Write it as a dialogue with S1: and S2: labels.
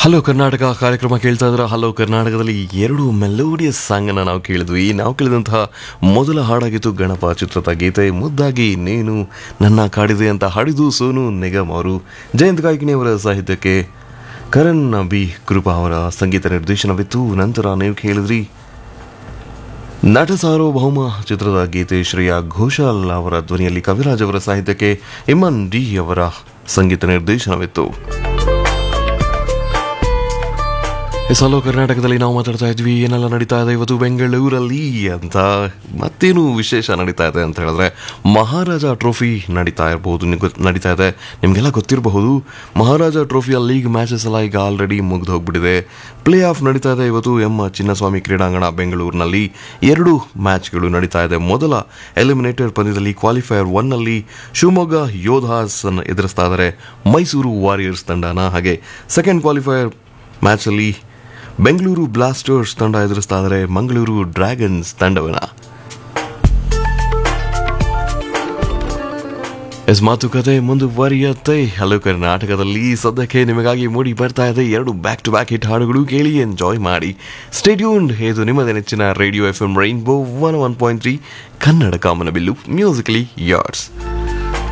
S1: hello Karnataka ಕಾರ್ಯಕ್ರಮ ಕೇಳ್ತಾ ಇದ್ರೆ ಹಲೋ ಕರ್ನಾಟಕದಲ್ಲಿ ಎರಡು ಮೆಲೋಡಿಯಸ್ ಸಾಂಗನ್ನು ನಾವು ಕೇಳಿದ್ವಿ ನಾವು ಕೇಳಿದಂತಹ ಮೊದಲ ಹಾಡಾಗಿತ್ತು ಗಣಪ ಚಿತ್ರದ ಗೀತೆ ಮುದ್ದಾಗಿ ನೀನು ನನ್ನ ಕಾಡಿದೆ ಅಂತ ಹಾಡಿದು ಸೋನು ನಿಗಮ್ ಅವರು ಜಯಂತ್ ಕಾಯ್ಕಿಣಿಯವರ ಸಾಹಿತ್ಯಕ್ಕೆ ಕರಣ್ ಬಿ ಕೃಪಾ ಅವರ ಸಂಗೀತ ನಿರ್ದೇಶನವಿತ್ತು ನಂತರ ನೀವು ಕೇಳಿದ್ರಿ ನಟ ಸಾರ್ವಭೌಮ ಚಿತ್ರದ ಗೀತೆ ಶ್ರೇಯಾ ಘೋಷಾಲ್ ಅವರ ಧ್ವನಿಯಲ್ಲಿ ಕವಿರಾಜ್ ಅವರ ಸಾಹಿತ್ಯಕ್ಕೆ ಇಮನ್ ಡಿ ಅವರ ಸಂಗೀತ ನಿರ್ದೇಶನವಿತ್ತು ಎಸ್ ಹಲೋ ಕರ್ನಾಟಕದಲ್ಲಿ ನಾವು ಮಾತಾಡ್ತಾ ಇದ್ವಿ ಏನೆಲ್ಲ ನಡೀತಾ ಇದೆ ಇವತ್ತು ಬೆಂಗಳೂರಲ್ಲಿ ಅಂತ ಮತ್ತೇನು ವಿಶೇಷ ನಡೀತಾ ಇದೆ ಅಂತ ಹೇಳಿದ್ರೆ ಮಹಾರಾಜ ಟ್ರೋಫಿ ನಡೀತಾ ಇರಬಹುದು ನಿಮ್ಗೆ ಗೊತ್- ನಡೀತಾ ಇದೆ ನಿಮಗೆಲ್ಲ ಗೊತ್ತಿರಬಹುದು ಮಹಾರಾಜ ಟ್ರೋಫಿಯ ಲೀಗ್ ಮ್ಯಾಚಸ್ ಎಲ್ಲ ಈಗ ಆಲ್ರೆಡಿ ಮುಗ್ದು ಹೋಗ್ಬಿಟ್ಟಿದೆ ಪ್ಲೇ ಆಫ್ ನಡೀತಾ ಇದೆ ಇವತ್ತು ಎಂ ಚಿನ್ನಸ್ವಾಮಿ ಕ್ರೀಡಾಂಗಣ ಬೆಂಗಳೂರಿನಲ್ಲಿ ಎರಡು ಮ್ಯಾಚ್ಗಳು ನಡೀತಾ ಇದೆ ಮೊದಲ ಎಲಿಮಿನೇಟರ್ ಪಂದ್ಯದಲ್ಲಿ ಕ್ವಾಲಿಫೈಯರ್ ಒನ್ನಲ್ಲಿ ಶಿವಮೊಗ್ಗ ಯೋಧಾಸ್ ಅನ್ನು ಎದುರಿಸ್ತಾ ಇದ್ದಾರೆ ಮೈಸೂರು ವಾರಿಯರ್ಸ್ ತಂಡನ ಹಾಗೆ ಸೆಕೆಂಡ್ ಕ್ವಾಲಿಫೈಯರ್ ಮ್ಯಾಚಲ್ಲಿ ಬೆಂಗಳೂರು ಬ್ಲಾಸ್ಟರ್ಸ್ ತಂಡ ಎದುರಿಸ್ತಾ ಇದ್ದಾರೆ ಮಂಗಳೂರು ಡ್ರ್ಯಾಗನ್ಸ್ ತಂಡವನ್ನ ಎಸ್ ಮಾತುಕತೆ ಮುಂದುವರಿಯುತ್ತೆ ಹಲೋ ಕರ್ನಾಟಕದಲ್ಲಿ ಸದ್ಯಕ್ಕೆ ನಿಮಗಾಗಿ ಮೂಡಿ ಬರ್ತಾ ಇದೆ ಎರಡು ಬ್ಯಾಕ್ ಟು ಬ್ಯಾಕ್ ಹಿಟ್ ಹಾಡುಗಳು ಕೇಳಿ ಎಂಜಾಯ್ ಮಾಡಿ ಸ್ಟೇಡ್ಯೂನ್ ಇದು ನಿಮ್ಮದೇ ನೆಚ್ಚಿನ radio F M Rainbow one one point three Kannada ಕಾಮನಬಿಲ್ಲು ಮ್ಯೂಸಿಕಲಿ ಯಾರ್ಸ್